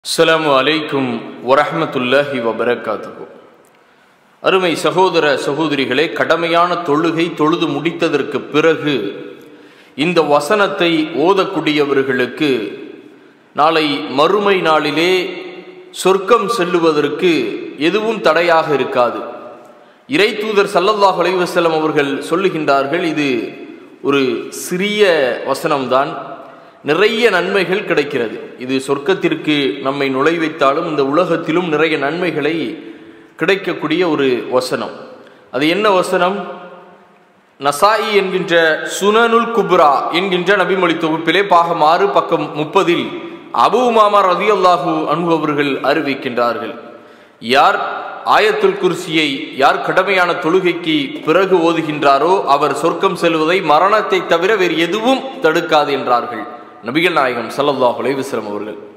அஸ்ஸலாமு அலைக்கும் வரஹ்மத்துல்லாஹி வபரகாத்துஹு அருமை சகோதர சகோதரிகளே கடமையான தொழுகை தொழுது முடித்ததற்கு பிறகு இந்த வசனத்தை ஓதக்கூடியவர்களுக்கு நாளை மறுமை நாளிலே சொர்க்கம் செல்லுவதற்கு எதுவும் தடையாக இருக்காது இறை தூதர் சல்லல்லாஹு அலைஹி வஸல்லம் அவர்கள் சொல்லுகின்றார்கள் இது ஒரு சிறிய வசனம்தான் நிறைய நன்மைகள் கிடைக்கிறது இது சொர்க்கத்திற்கு நம்மை நுழைவைத்தாலும் இந்த உலகத்திலும் நிறைய நன்மைகளை கிடைக்கக்கூடிய ஒரு வசனம் அது என்ன வசனம் நசாயி என்கின்ற சுனனுல் குப்ரா என்கின்ற நபிமொழி தொகுப்பிலே பாகம் ஆறு பக்கம் முப்பதில் அபு மாமா ரதி அல்லாஹூ அன்பு அவர்கள் அறிவிக்கின்றார்கள் யார் ஆயத்துல் குர்சியை யார் கடமையான தொழுகைக்கு பிறகு ஓதுகின்றாரோ அவர் சொர்க்கம் செல்வதை மரணத்தை தவிர வேறு எதுவும் தடுக்காது என்றார்கள் நபிகள் நாயகம் ஸல்லல்லாஹு அலைஹி வஸல்லம் அவர்கள்